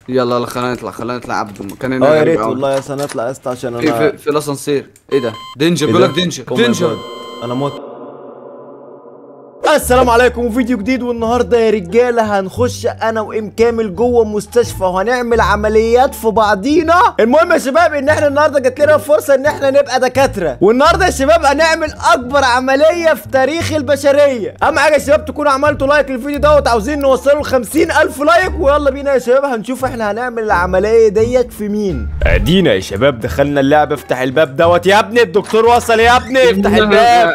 يلا يلا خلينا نطلع خلينا نطلع عبده مكان هنا اه يا غريب ريت أوي. والله يا سنة اطلع يا اسطى عشان في انا في, في الاسانسير ايه ده دينجر إيه بيقول ده؟ لك دينجر Oh my دينجر God. انا موت السلام عليكم وفيديو جديد والنهارده يا رجاله هنخش انا وام كامل جوه مستشفى وهنعمل عمليات في بعضينا المهم يا شباب ان احنا النهارده جات لنا فرصه ان احنا نبقى دكاتره والنهارده يا شباب هنعمل اكبر عمليه في تاريخ البشريه اهم حاجه يا شباب تكونوا عملتوا لايك للفيديو دوت عاوزين نوصله ل 50000 لايك ويلا بينا يا شباب هنشوف احنا هنعمل العمليه ديت في مين ادينا يا شباب دخلنا اللعبه افتح الباب دوت يا ابني الدكتور وصل يا ابني افتح الباب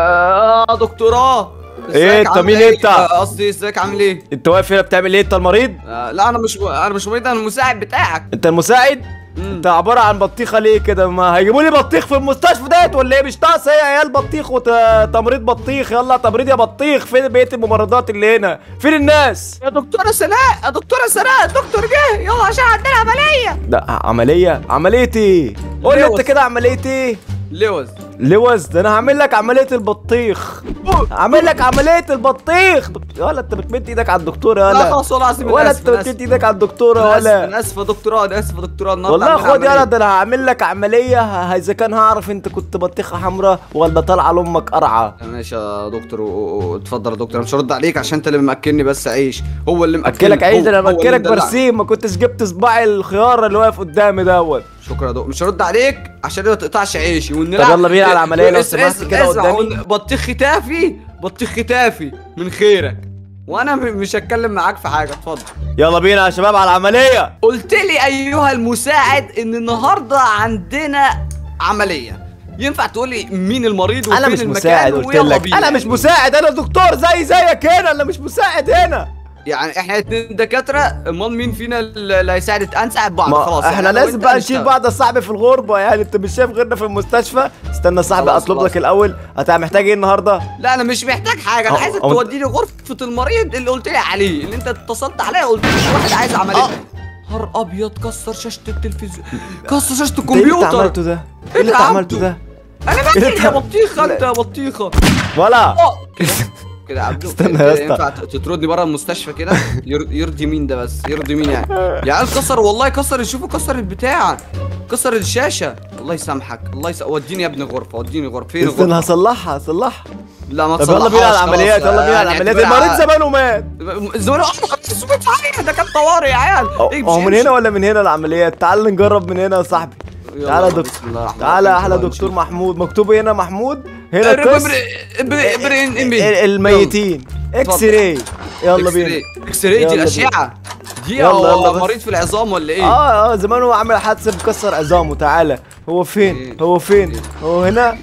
اه دكتوراه إيه، ازيك أنت عامل مين إيه؟ أنت؟ آه، قصدي ازيك عامل ايه انت واقف هنا بتعمل ايه انت المريض آه، لا انا مش انا مش مريض انا المساعد بتاعك انت المساعد مم. انت عباره عن بطيخه ليه كده ما هيجيبوا لي بطيخ في المستشفى ديت ولا ايه مش ناقص هي عيال بطيخ وتمريض بطيخ يلا تمريض يا بطيخ فين بقيه الممرضات اللي هنا فين الناس يا دكتوره سناء يا دكتوره سناء الدكتور جه يلا عشان عندنا عمليه ده عمليه عمليه ايه قول لي انت لوز. كده عمليه ايه لوز لوز ده انا هعمل لك عمليه البطيخ هعمل لك عمليه البطيخ يلا انت بتمد ايدك على الدكتوره لا يلا خلاص والله العظيم ولا أنا انت آسف، أنا بتمد آسف. ايدك على الدكتوره انا اسف ولا انا اسف يا دكتوره انا اسف يا دكتوره النهارده والله عامل خد يلا عملية. ده انا هعمل لك عمليه ه- اذا كان هعرف انت كنت بطيخه حمراء ولا طالعه لامك قرعه ماشي يا دكتور و- و- و- اتفضل يا دكتور انا مش هرد عليك عشان انت اللي مأكلني بس عيش هو اللي مأكلني اكلك عيش ده انا هو- هو اللي باكلك مدلعني. برسيم ما كنتش جبت صباع الخيار اللي واقف قدامي دوت شكرا يا دكتور مش هرد عليك عشان ما تقطعش عيشي ونلعب طب يلا بينا على العملية لو اس- سمحت اس- كده اسمع، قدامي. ون- بطيخ ختافي بطيخ ختافي من خيرك وانا م- مش هتكلم معاك في حاجه اتفضل يلا بينا يا شباب على العمليه قلت لي ايها المساعد ان النهارده عندنا عمليه ينفع تقول لي مين المريض وفين انا مش المكان مساعد قلت ويلا لك بينا. انا مش مساعد انا دكتور زي زيك هنا انا مش مساعد هنا يعني احنا اتنين دكاتره امال مين فينا اللي هيساعد هنساعد بعض ما خلاص احنا يعني أنا لازم وأنت بقى نشيل هنشتغل. بعض يا صاحبي في الغربه يعني انت مش شايف غيرنا في المستشفى استنى يا صاحبي خلاص، اطلب خلاص. لك الاول انت محتاج ايه النهارده لا انا مش محتاج حاجه انا أه، عايزك أه، توديني غرفه المريض اللي قلت لي عليه اللي انت اتصلت عليا قلت لي في واحد عايز عمليه أه. نهار ابيض كسر شاشه التلفزيون كسر شاشه انت ايه اللي انت الكمبيوتر عملته ده ايه اللي ده انت عبده؟ عملته ده انا إيه اللي باكل يا انت- بطيخه انت لا. يا بطيخه ولا أه. كده كده يا عبدو استنى كده يا اسطى. ينفع تطردني بره المستشفى كده ير- يرضي مين ده بس يرضي مين يعني يا عيال كسر والله كسر شوفوا كسر البتاع كسر الشاشه الله يسامحك الله يس... وديني يا ابني غرفه وديني غرفه فين استنى الغرفه هصلحها هصلحها لا ما طب يلا بينا على تصلحهاش العمليات خلاص. يلا بينا على يعني العمليات اعتبرها- المريض زمانه مات زمان سوبر صحيح ده كان طوارئ يا عيال أو- امشي، هو من امشي. هنا ولا من هنا العمليات تعال نجرب من هنا يا صاحبي يلا تعالى يا بسم دكتور الله الرحمن تعالى الرحيم. احلى يلا دكتور نشوف. محمود مكتوب هنا محمود هنا بر- قسم بر- بر- بر- إن- ال- الميتين اكس اتفضل. راي يلا إكس بينا راي. اكس راي يلا دي بينا. الاشعه دي يلا، يلا هو بس. مريض في العظام ولا ايه اه اه زمانه عامل حادثه مكسر عظامه تعالى هو فين إيه؟ هو فين إيه؟ هو هنا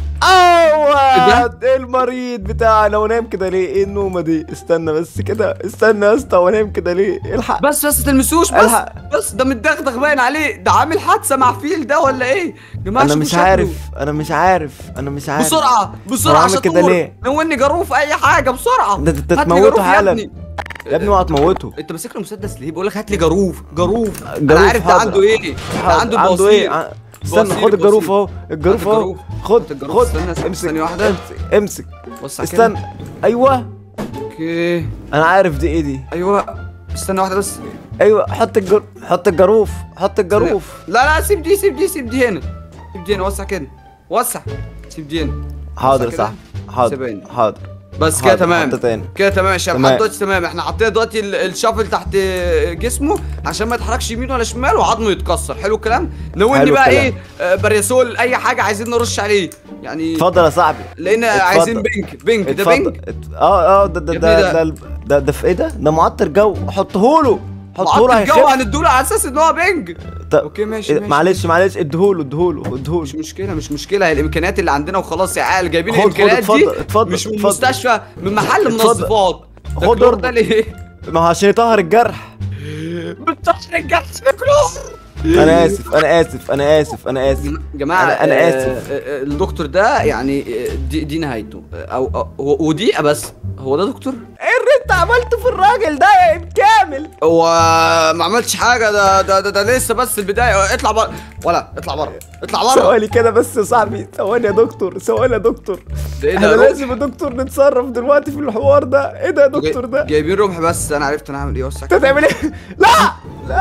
اوه المريض بتاعنا ونايم كده ليه ايه النومه دي استنى بس كده استنى يا اسطى ونايم كده ليه الحق بس بس تلمسوش بس الحق. بس ده متدغدغ باين عليه ده عامل حادثه مع فيل ده ولا ايه يا جماعه انا شوفوا مش شكله. عارف انا مش عارف انا مش عارف بسرعه هو بسرعه عامل كده شطور ليه؟ نوني جاروف اي حاجه بسرعه ده انت هات لي تموته جاروف يا حالا ابني. يا ابني اوعى تموته انت ماسك له مسدس ليه بقول لك هات لي جاروف جاروف انا جاروف عارف ده حاضر. عنده ايه ده حاضر. عنده عنده بواسير ايه ع- استنى بواسير، خد الجاروف بواسير. اهو الجاروف هات اهو الجاروف. خد هات الجاروف. خد استنى، استنى، امسك ثانية واحدة. امسك امسك بص على كده. استنى ايوه اوكي انا عارف دي ايه دي ايوه استنى واحده بس ايوه حط الجر... حط الجاروف حط الجاروف لا لا سيب دي سيب دي سيب دي هنا سيب دي هنا وسع كده وسع سيب دي هنا حاضر كده. صح حاضر سيبين. حاضر بس كده حاضر، تمام حط تاني. كده تمام يا شباب تمام. لحد دلوقتي تمام احنا حطينا دلوقتي ال- الشافل تحت جسمه عشان ما يتحركش يمين ولا شمال وعظمه يتكسر حلو الكلام نوني حلو بقى الكلام. ايه آه، برياسول اي حاجه عايزين نرش عليه يعني اتفضل يا صاحبي لان اتفضل. عايزين بينك بينك ده اتفضل بينك ات- اه اه ده ده يا ده ابني ده, ده- ده, ده في ايه ده؟ ده معطر جو حطه له حطه له معطل الجو هيخف هندوله على اساس ان هو بينج طب- اوكي ماشي إيه، ماشي معلش معلش اديهوله اديهوله اديهوله مش مشكله مش مشكله هي الامكانيات اللي عندنا وخلاص يا عيال جايبين خد- خد، الامكانيات دي اتفضل، اتفضل، مش من اتفضل. مستشفى من محل اتفضل. منظفات ده خد كلور اربط. ده ليه ما هو عشان يطهر الجرح بتطلع الجرح كلور انا اسف انا اسف انا اسف انا اسف جماعه أنا- أنا آه، آسف. آه، آه، الدكتور ده يعني آه، دي, دي نهايته آه، او أو- و- ودقيقه بس هو ده دكتور ايه اللي انت عملته في الراجل ده يا ابن كامل هو ما عملتش حاجه ده ده ده, ده لسه بس البدايه اطلع بره ولا اطلع بره اطلع بره ثواني كده بس يا صاحبي ثواني يا دكتور ثواني يا دكتور ده ايه احنا ده لازم يا دكتور نتصرف دلوقتي في الحوار ده ايه ده يا دكتور ده جايبين رمح بس انا عرفت انا هعمل ايه وسع انت هتعمل ايه لا لا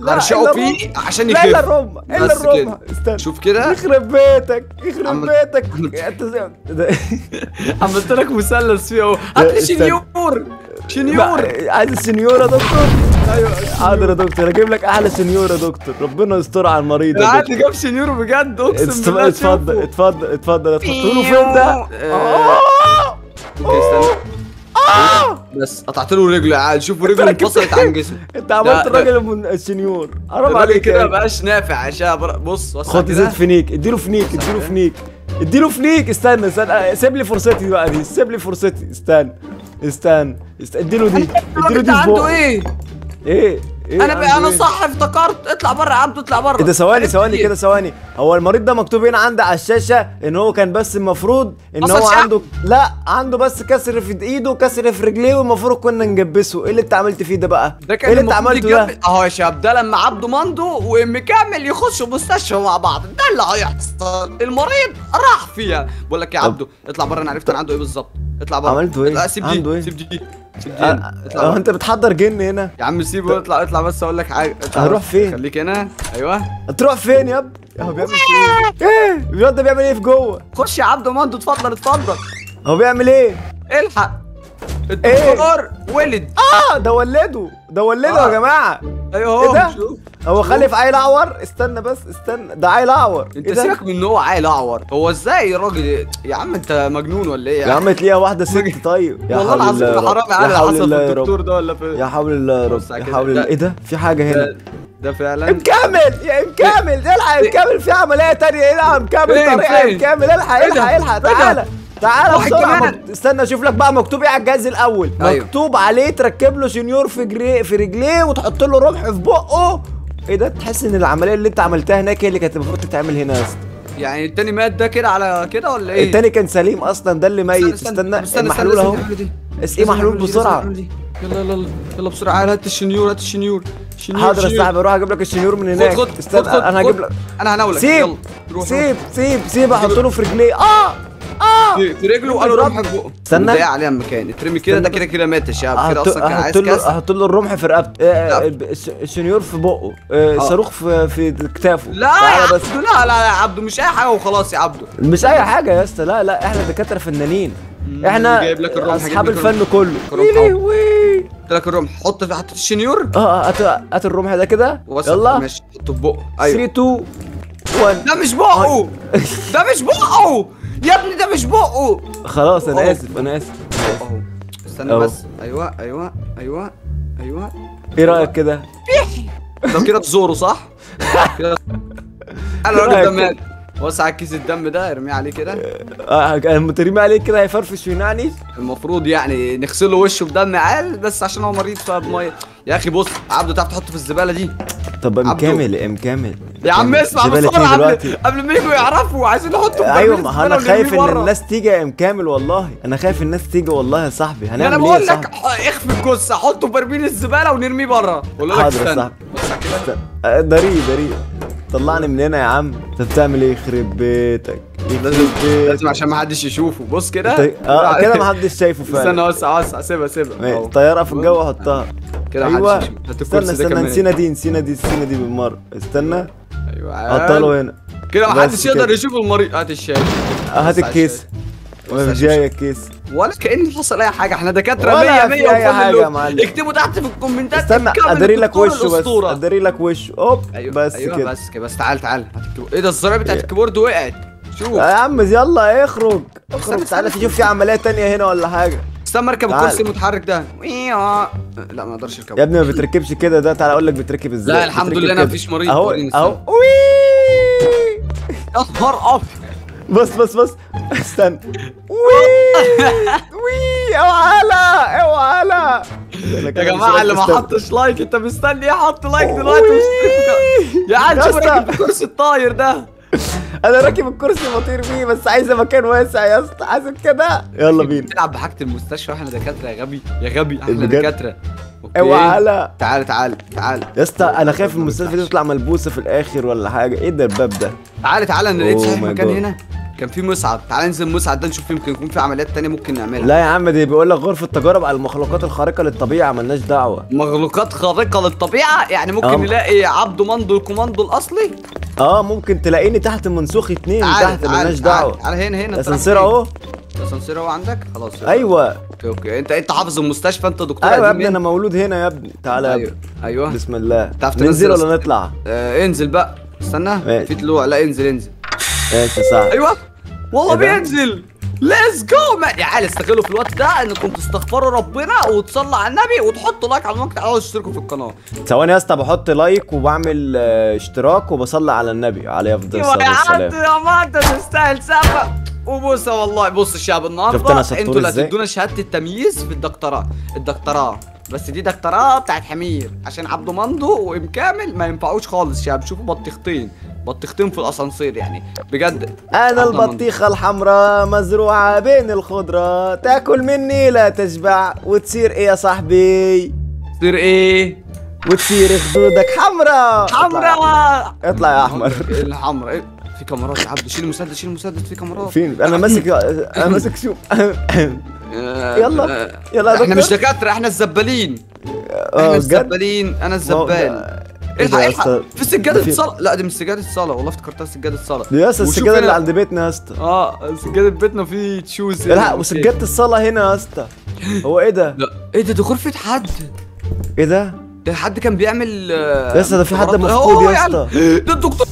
لا، هرشقه إلا فيه عشان لا الا يخف الرمح الا بس الرمح كده. استنى شوف كده يخرب بيتك يخرب عم- بيتك عم- انت زي- ده- عملت لك مثلث فيه اهو هات لي استنى. شنيور شنيور لا، عايز السنيوره دكتور ايوه حاضر يا دكتور اجيب لك احلى سنيوره دكتور ربنا يستر على المريض انا يا قاعد دكتور جاب شنيور بجد اقسم اتفضل بالله اتفضل شوفه. اتفضل اتفضل تحطوا له فين ده؟ آه. آه. اوكي استنى بس قطعت له رجله عاد شوفوا رجله انفصلت عن جسمه انت عملت ده- الراجل الم- السنيور حرام الراجل عليك كده يا مبقاش نافع عشان بر- بص وسع خد كده. زيت فينيك اديله فينيك اديله فينيك اديله فينيك استنى استنى سيب لي فرصتي بقى دي سيب لي فرصتي استنى استنى است- اديله دي اديله الراجل دي ده في عنده بقه. ايه؟ ايه ايه انا بقى عنده انا إيه؟ صح افتكرت اطلع بره يا عبده اطلع بره ايه ده ثواني عرفت ثواني إيه؟ كده ثواني هو المريض ده مكتوب هنا عندي على الشاشه ان هو كان بس المفروض ان حصل هو شعب؟ عنده لا عنده بس كسر في ايده وكسر في رجليه والمفروض كنا نجبسه ايه اللي انت عملت فيه ده بقى ده ايه كان اللي انت المفروض عملته ده يتجمع- اهو يا شباب ده لما عبده مندو وام كامل يخشوا مستشفى مع بعض ده اللي هيحصل المريض راح فيها بقول لك يا طب- عبده اطلع بره انا عرفت انا عنده ايه بالظبط اطلع بره عملته إيه؟ لا سيب دي عنده إيه؟ سيب دي سيب دي هنا. اطلع اه بره. انت بتحضر جن هنا يا عم سيبه اطلع اطلع بس اقول لك حاجه اطلع هروح بس. فين؟ خليك هنا ايوه تروح فين يا ابني هو بيعمل ايه ايه الواد ده بيعمل ايه في جوه خش يا عبده مندو اتفضل اتفضل هو بيعمل ايه الحق الدكتور ولد اه ده ولده ده ولده آه. يا جماعه ايوه ايه اهو ده شوف. هو خلف عيل اعور استنى بس استنى ده عيل اعور انت ايه ده سيبك من ان هو عيل اعور هو ازاي الراجل يا عم انت مجنون ولا ايه يا عم تلاقيها واحده ست طيب يا والله حول العظيم الله يا حرام رب. يا عم يا حول حصل الله في يا رب الدكتور ده ولا في يا حول الله يا رب بص على يا كده. حول الله ده- ايه ده في حاجه هنا ده, ده فعلا ام كامل يا ام كامل الحق يا ام كامل في عمليه تانية ايه ده ام كامل فين؟ طريقه يا ام فين؟ كامل الحق ايه ده؟ الحق الحق ايه ده؟ تعالى تعالى واحد بسرعه كمان. مك- استنى اشوف لك بقى مكتوب ايه على الجهاز الاول ايوه. مكتوب عليه تركب له سنيور في جري في رجليه وتحط له رمح في بقه ايه ده تحس ان العمليه اللي انت عملتها هناك هي اللي كانت المفروض تتعمل هنا يا اسطى يعني التاني مات ده كده على كده ولا ايه؟ التاني كان سليم اصلا ده اللي ميت استنى استنى محلول اهو بس ايه محلول بسرعه يلا يلا يلا يلا بسرعه تعال هات الشنيور هات الشنيور شنيور حاضر يا شنيور. صاحبي اروح اجيب لك الشنيور من خد هناك خد استنى خد خد انا هجيب خد. لك انا هناولك سيب يلا روح سيب سيب سيب احط له في رجليه اه اه في في رجله وقالوا روح بقه استنى. ضايق عليه المكان اترمي كده ده استنى كده كده مات يا شباب كده احط اصلا كان عايز احط له كاس احط له الرمح في رقبته آه، لا. آه، الش- الشنيور في بقه آه، الصاروخ في في كتافه لا يا تعالى بس عبدو لا لا يا عبدو مش اي حاجه وخلاص يا عبدو مش اي حاجه يا اسطى لا لا احنا دكاتره فنانين مم، احنا جايب لك الرمح، اصحاب جايب لك الفن كله الرمح وي أهو. وي قلت لك الرمح حط حطيت الشنيور اه اه هات هات الرمح ده كده وصل. يلا ماشي حطه في بقه 3 ايوه 2 1 ده مش بقه ده مش بقه يا ابني ده مش بقه خلاص انا أهو. اسف انا اسف اهو استنى أهو. بس ايوه ايوه ايوه ايوه ايه رايك كده ده كده تزوره صح؟ كده انا الراجل ده مات وسع كيس الدم ده ارميه عليه كده اه لما ترمي عليك كده هيفرفش وينعني المفروض يعني نغسله وشه بدم عال بس عشان هو مريض فبميه يا اخي بص عبده تعرف تحطه في الزباله دي طب ام عبده. كامل ام كامل يا عم كامل. اسمع زبالة بسرعه إيه قبل دلوقتي قبل ما يجوا يعرفوا عايزين نحطه في ايوه برميل ما انا الزبالة خايف ونرميه ان بره. الناس تيجي يا ام كامل والله انا خايف الناس تيجي والله يا صاحبي انا هنعمل ايه بقول يا لك صاحبي ح- اخفي الجثه حطه في برميل الزباله ونرميه بره بقول لك حاضر يا استنى صاحبي. وسع كده استنى. آه، دريه دريه طلعني من هنا يا عم انت بتعمل ايه يخرب بيتك يخرب لازم بيتك لازم عشان ما حدش يشوفه بص كده انت- اه كده محدش شايفه استنى فعلا وسع وسع سيبها سيبها ماشي، أهو. طياره في الجو حطها كده ايوه محدش يشوف. هات استنى الكرسي ده استنى كمان نسينا دي نسينا دي نسينا دي بالمره استنى ايوه حطها له هنا كده بس محدش يقدر كده. يشوف المريض هات الشاشه آه، هات بص على الكيس الشاشة. ما بص مش على جايه الكيس ولا كأن حصل اي حاجه احنا دكاتره ولا 100 في 100 أي وكل حاجة اللي- يا معلم. اكتبوا تحت في الكومنتات استنى الكامل اداري لك الدكتور وشه بس الأسطورة. اداري لك وشه اوب ايوه بس أيوة كده بس كده بس تعال تعال هات الكيبورد. ايه ده الزراير بتاعت الكيبورد وقعت شوف يا عم يلا اخرج اخرج استنى، تعالى استنى. تشوف في عمليه تانية هنا ولا حاجه استنى اركب تعال. الكرسي المتحرك ده ويا. لا ما اقدرش يا اركبه ابني ما بتركبش كده ده تعالى اقول لك بتركب ازاي لا، الحمد بتركب لله أنا كده. مفيش مريض، اهو وريني اهو استنى. وي يا نهار ابيض بص بص بص استنى وي وي اوعى لا اوعى لا يا جماعه اللي ما حطش لايك انت مستني ايه حط لايك دلوقتي وي. واشترك يا عم يا شوف اسطى. راكب الكرسي الطاير ده انا راكب الكرسي بطير بيه بس عايزه مكان واسع يا اسطى عايز كده يلا بينا تلعب بحاجه المستشفى واحنا دكاتره يا غبي يا غبي احنا بجد؟ دكاتره أوكي. اوعى لا تعال تعال تعال يا اسطى انا خايف المستشفى دي تطلع ملبوسه في الاخر ولا حاجه ايه ده الباب ده تعال تعال انا لقيت Oh صحيح my مكان God. هنا كان في مسعد تعال ننزل مسعد ده نشوف يمكن يكون في عمليات تانية ممكن نعملها لا يا عم دي بيقول لك غرفه تجارب على المخلوقات الخارقه للطبيعه ملناش دعوه مخلوقات خارقة للطبيعة يعني ممكن آه. نلاقي عبده مندو الكوماندو الأصلي اه ممكن تلاقيني تحت منسوخ اتنين تعال تحت ملناش تعال دعوه تعال هنا هنا أنت الاسانسير رايح اهو فين؟ الاسانسير اهو عندك خلاص يلا. ايوه اوكي اوكي انت انت حافظ المستشفى انت دكتور ايوه يا قديم ابني انا مولود هنا يا ابني تعالى يا ايوه ابني ايوه بسم الله تعرف ننزل تنزل ولا أصلاً؟ نطلع آه انزل بقى استنى ماشي. في طلوع لا انزل انزل ماشي صح ايوه والله إيه ده؟ بينزل ليتس جو يا عيال استغلوا في الوقت ده انكم تستغفروا ربنا وتصلوا على النبي وتحطوا لايك على المقطع او تشتركوا في القناه ثواني يا اسطى بحط لايك وبعمل آه، اشتراك وبصلي على النبي عليه افضل ايوه الصلاه يا عبد والسلام يا ما انت تستاهل سقف وبص والله بص الشعب النهارده شفت أنا شطور انتوا اللي إزاي؟ هتدونا شهاده التمييز في الدكتوراه الدكتوراه بس دي دكتوراه بتاعت حمير عشان عبده مندو وام كامل ما ينفعوش خالص شباب شوفوا بطيختين بطيختين في الاسانسير يعني بجد انا عبده مندو. البطيخه الحمراء مزروعه بين الخضره تاكل مني لا تشبع وتصير ايه يا صاحبي تصير ايه وتصير خدودك حمراء حمراء اطلع يا احمر الحمراء إيه؟ في كاميرات يا عبد شيل المسدس شيل المسدس في كاميرات فين انا ماسك انا ماسك شو آه، يلا. آه، يلا يا احنا مش دكتور. دكاتره احنا الزبالين اه احنا بجد الزبالين انا الزبال إيه ده الحق يا الحق اسطى؟ في سجادة في- صلاة لا دي مش سجادة صلاة والله افتكرتها سجادة صلاة يا اسطى وشوف السجاده هنا- اللي عند بيتنا يا اسطى اه سجادة بيتنا في تشوز هنا. الحق وسجاده الصلاه هنا يا اسطى هو ايه ده لا ايه ده دي غرفة حد ايه ده ده حد كان بيعمل آه، يا اسطى ده في حد مخابرات. مفقود أوه يا عيال. اسطى. ده الدكتور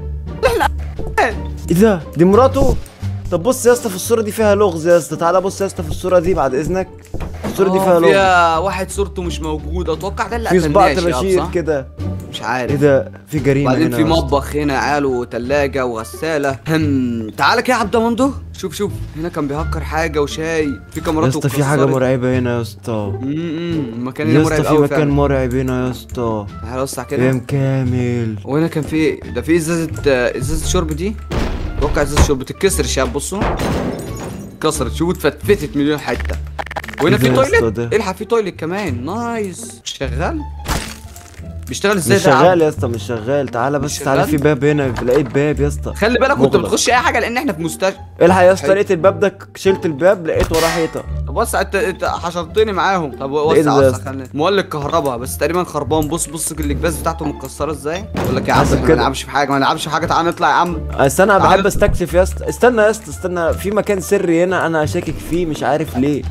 ايه ده دي مراته طب بص يا اسطى في الصوره دي فيها لغز يا اسطى تعالى بص يا اسطى في الصوره دي بعد اذنك الصوره دي آه، فيها لغز فيها واحد صورته مش موجودة اتوقع ده اللي في صباع قتلناه يا شباب، طباشير صح؟ كده مش ايه عارف ده في جريمه بعدين هنا في يا اسطى. مطبخ هنا عيال وتلاجة وغسالة هم تعالى كده يا عبد مندو شوف شوف هنا كان بيهكر حاجة وشاي في يا كاميرات اسطى في حاجه واتكسرت. مرعبه هنا يا اسطى امم المكان هنا يا مرعب اسطى في قوي مكان فعلا مرعب هنا يا اسطى تعالى وسع يا كده كامل وهنا كان في ده في ازازه آه، ازازه شرب دي اتوقع ازازه شرب بتتكسر يا شباب بصوا كسرت شوف اتفتفتت مليون حته وهنا إيه في ده يا اسطى تويلت ده؟ الحق في تويلت كمان نايس شغال بيشتغل ازاي مش ده يا عم؟ شغال يا اسطى مش شغال تعالى مش بس تعالى شغال؟ في باب هنا لقيت باب يا اسطى خلي بالك وانت مغلق. بتخش اي حاجه لان احنا في مستشفى الحق يا اسطى حلو. لقيت الباب ده شلت الباب لقيت وراه حيطه طب بص انت انت حشرتني معاهم طب إيه ده وسع يا وسع اسطى؟ خلينا مولد كهرباء بس تقريبا خربان بص بص الجباز بتاعته متكسره ازاي بقول لك يا عم حاسس احنا ما كده. نلعبش في حاجه ما نلعبش في حاجه تعال نطلع يا عم استنى انا تعال. بحب استكشف يا اسطى استنى يا اسطى استنى في مكان سري هنا انا شاكك فيه مش عارف ليه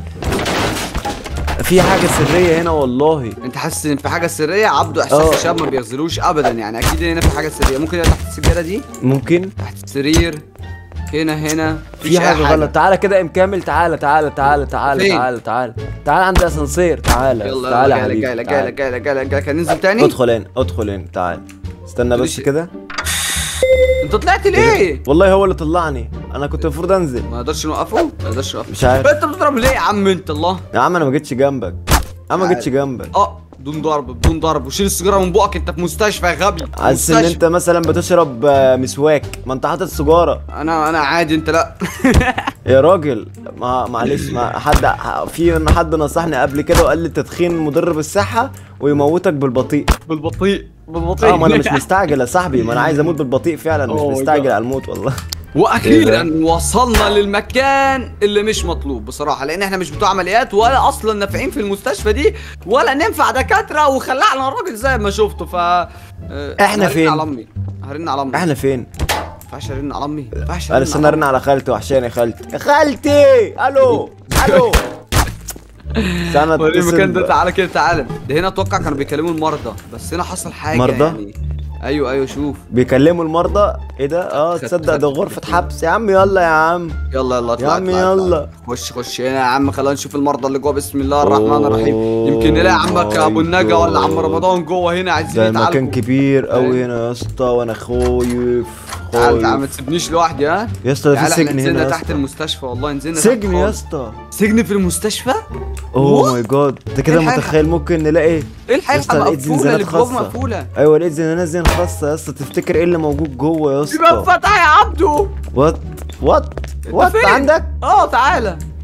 في حاجه سريه هنا والله انت حاسس ان في حاجه سريه عبده احساس اه. الشباب ما بيغزلوش ابدا يعني اكيد هنا في حاجه سريه ممكن يبقى تحت السجاده دي ممكن تحت السرير هنا هنا في مفيش أي حاجه غلط تعالى كده ام كامل تعالى تعالى تعالى تعالى فين؟ تعالى تعالى تعالى عند اسانسير تعالى يلا تعالى يلا يا جاي حبيبي لك جاي لك تعالى. جاي لك جاي لك جاي لك هننزل تاني ادخل هنا ادخل هنا تعالى استنى تقوليش- بس كده انت طلعت ليه والله هو اللي طلعني انا كنت المفروض انزل ما نقدرش نوقفه ما نقدرش نوقفه مش عارف. انت بتضرب ليه يا عم انت الله يا عم انا ما جيتش جنبك انا ما عارف. جيتش جنبك اه بدون ضرب بدون ضرب وشيل السيجاره من بقك انت في مستشفى يا غبي حاسس ان مستشفى. انت مثلا بتشرب آه، مسواك ما انت حاطط سيجاره انا انا عادي انت لا يا راجل ما معلش ما حد في حد نصحني قبل كده وقال لي التدخين مضر بالصحه ويموتك بالبطيء بالبطيء بالبطيء اه ما انا مش مستعجل يا صاحبي ما انا عايز اموت بالبطيء فعلا مش Oh my مستعجل God. على الموت والله واخيرا إيه وصلنا للمكان اللي مش مطلوب بصراحه لان احنا مش بتوع عمليات ولا اصلا نافعين في المستشفى دي ولا ننفع دكاتره وخلعنا الراجل زي ما شفته ف آه، إحنا هرن فين؟ على امي هرن على امي احنا فين ما ينفعش ارن على امي ما ينفعش انا أرن استنى على ارن على خالتي وحشاني خالتي يا خالتي الو الو استنى أمي. وريني المكان ده اتصل تعالى كده تعالى ده هنا اتوقع كانوا بيكلموا المرضى بس هنا حصل حاجه مرضى؟ يعني ايوه ايوه شوف بيكلموا المرضى ايه ده اه خد- تصدق خد- ده غرفه حبس يا عم يلا يا عم يلا يلا اطلع يا عم اطلع، اطلع. يلا. خش خش هنا يا عم خلينا نشوف المرضى اللي جوه بسم الله الرحمن Oh الرحيم يمكن نلاقي عمك my ابو النجا ولا عم God. رمضان جوه هنا عايزين ده المكان يتعالجوا كبير قوي أيوة. هنا يا اسطى وانا خايف تعال تعال ما خايف تسيبنيش لوحدي ها يا اسطى ده في تعال احنا سجن هنا نزلنا يا تحت اسطى المستشفى والله نزلنا تحت سجن يا خالص. اسطى سجن في المستشفى اوه ماي جاد انت كده إيه الحاجة؟ متخيل ممكن نلاقي ايه يا الحلقه اسطى لقيت مقفوله زنزانات الابواب خاصة. مقفوله ايوه لقيت زنانات زين خاصه يا اسطى تفتكر ايه اللي موجود جوه يا يبقى اسطى فتح يا عبدو وات وات أنت وات فين؟ عندك اه تعالى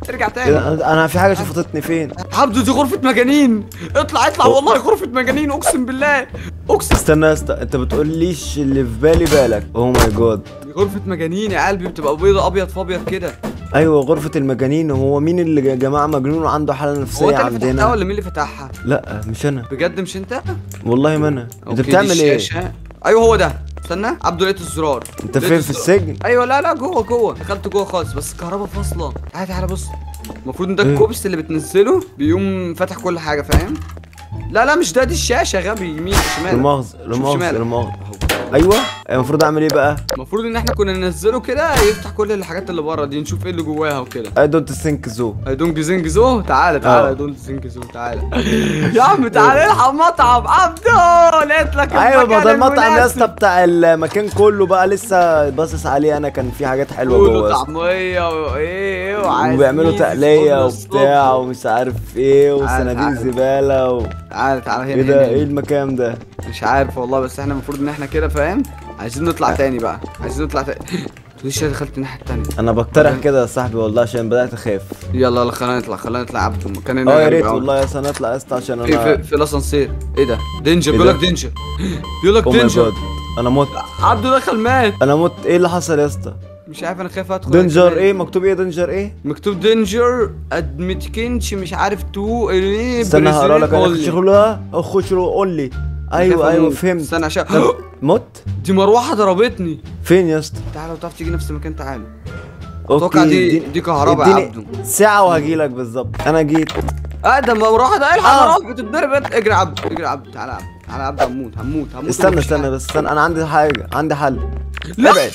ارجع إيه تاني ده؟ انا في حاجه شفطتني فين عبدو دي غرفة مجانين اطلع اطلع والله غرفة مجانين اقسم بالله اقسم استنى يا اسطى انت بتقوليش اللي في بالي بالك اوه ماي جاد دي غرفة مجانين يا قلبي بتبقى بيضة ابيض في ابيض كده ايوه غرفه المجانين هو مين اللي يا جماعه مجنون وعنده حاله هو نفسيه انت اللي فتحتها عندنا ولا مين اللي فتحها؟ لا مش انا بجد مش انت؟ والله ما انا انت أوكي، دي بتعمل ايه الشاشة. ايوه هو ده استنى عبدو لقيت الزرار انت لقيت فين في الزرار. السجن ايوه لا لا جوه جوه دخلت جوه خالص بس الكهرباء فاصله تعالى تعالى بص المفروض ان ده إيه؟ الكوبس اللي بتنزله بيقوم فاتح كل حاجه فاهم لا لا مش ده دي الشاشه غبي يمين شمال المؤاخذه شوف المؤاخذه شمالك. المؤاخذه ايوه المفروض اعمل ايه بقى المفروض ان احنا كنا ننزله كده يفتح كل الحاجات اللي بره دي نشوف ايه اللي جواها وكده اي دونت ثينك زو اي دونت زنج زو تعالى تعالى آه. دونت زنج زو تعالى يا عم تعالى الحق مطعم عبدو لقيت لك ايوه ما المكان ده المطعم يا المناسب. اسطى بتاع المكان كله بقى لسه باصص عليه انا كان في حاجات حلوه فول جوه يا اسطى. وطعميه وايه وعايزين وبيعملوا في تقليه فول وبتاع الصبح. ومش عارف ايه تعال، وصناديق تعال. زباله و... تعالى تعالى ايه هنا ده هنا ايه هنا. المكان ده مش عارف والله بس احنا المفروض ان احنا كده فاهم عايزين نطلع تاني بقى عايزين نطلع تاني ليش دخلت الناحيه التانيه انا بقترح كده يا صاحبي والله عشان بدات اخاف يلا يلا خلينا نطلع خلينا نطلع عبد المكان هنا اه يا غريب ريت أوي. والله يا اسطى نطلع يا اسطى عشان في في انا في الاسانسير ايه ده دينجر إيه بيقول ده؟ لك دينجر بيقول لك او ماي دينجر جاد انا مت عبده دخل مات انا مت ايه اللي حصل يا اسطى مش عارف انا خايف ادخل دنجر أنا كمان. ايه مكتوب ايه دنجر ايه مكتوب دينجر ادمتكنش مش عارف تو ايه استنى هقرا لك انا بريزيدنت اخش لها اخش له قول لي ايوه ايوه فهمت استنى عشان طب مت دي مروحه ضربتني فين يا اسطى تعالى لو تعرف تيجي نفس المكان تعالى اتوقع دي اديني- دي كهرباء يا اديني عبده ساعة وهجيلك بالظبط انا جيت اه ده مروحه ده الحق آه. مروحه بتتضرب اجري يا عبد اجري يا عبد تعالى يا عبد تعالى يا عبد هموت هموت هموت استنى ومفيش استنى حاجة. بس استنى انا عندي حاجة عندي حل لا. ابعد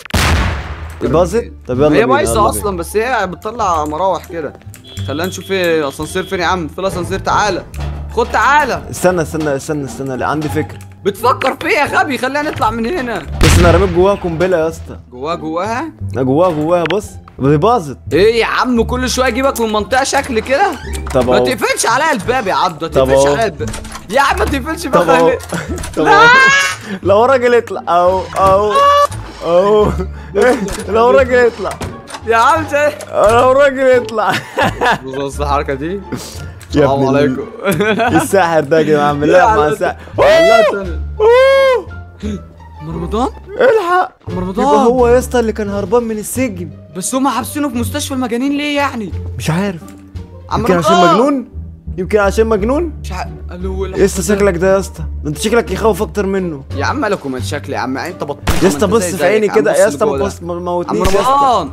باظت طب يلا هي بينا بايظه يلا بينا. اصلا بس هي بتطلع مراوح كده خلينا نشوف ايه الاسانسير فين يا عم في الاسانسير تعالى خد تعالى استنى استنى استنى استنى لا، عندي فكرة بتفكر في ايه يا غبي خلينا نطلع من هنا بس انا رميت جواها قنبلة يا اسطى جواها جواها أنا جواها جواها بص دي باظت ايه يا عم كل شويه اجيبك من منطقه شكل كده طب ما اهو تقفلش عليا الباب يا عبد ما طب تقفلش أهو. عليا الباب يا عم ما تقفلش طب بقى اهو خلي- طب اهو لو راجل يطلع اهو اهو اهو لو راجل يطلع يا عم شايف لو راجل يطلع بص الحركه دي يا السلام ابن ال- عليكم الساحر ده يا جماعة لا، بنلعب مع لا، الساحر لا تاني. أوه. عم رمضان الحق عم يبقى رمضان هو يا اسطى اللي كان هربان من السجن بس هم حابسينه في مستشفى المجانين ليه يعني مش عارف عم يمكن عشان رمضان. مجنون يمكن عشان مجنون مش عارف قال له يا اسطى شكلك ده يا اسطى ده انت شكلك يخوف اكتر منه يا عم مالكم من شكلي يا عم انت بطيخ يا اسطى بص في عيني كده يا اسطى ما تبص ما عم تموتنيش يا اسطى رمضان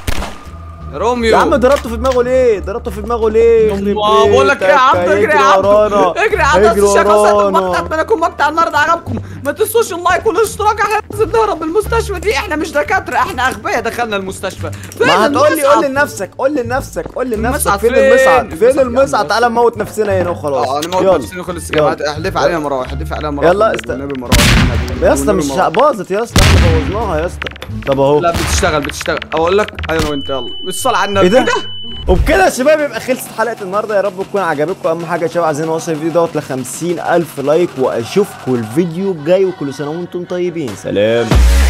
يا روميو يا عم ضربته في دماغه ليه ضربته في دماغه ليه يخرب الله بقول لك ايه يا عم بيتك، اجري يا عم ورانا اجري يا عم اجري بس شكله سهل ورانا المقطع اتمنى يكون مقطع النهارده عجبكم ما تنسوش اللايك والاشتراك احنا لازم نهرب من المستشفى دي احنا مش دكاتره احنا اغبياء دخلنا المستشفى فين ما هتقول لي المصعد؟ قول لنفسك قول لنفسك قول لنفسك المصعد فين فين؟ المصعد فين المصعد يا عم المصعد بس. تعالى نموت نفسنا هنا وخلاص اه انا موت يلا. نفسي نخلص يلا. السجامات احلف عليها مراوح احلف عليها مراوح يلا والنبي- است- والنبي مراوح والنبي- يا اسطى والنبي مش مراوح. باظت يا اسطى احنا بوظناها يا اسطى طب اهو لا بتشتغل بتشتغل اقول لك انا وانت يلا بالصلاه على النبي ايه ده؟ وبكده يا شباب يبقى خلصت حلقه النهارده يا رب تكون عجبتكم اهم حاجه يا شباب عايزين نوصل الفيديو دوت ل 50000 لايك واشوفكم الفيديو الجاي وكل سنه وانتم طيبين سلام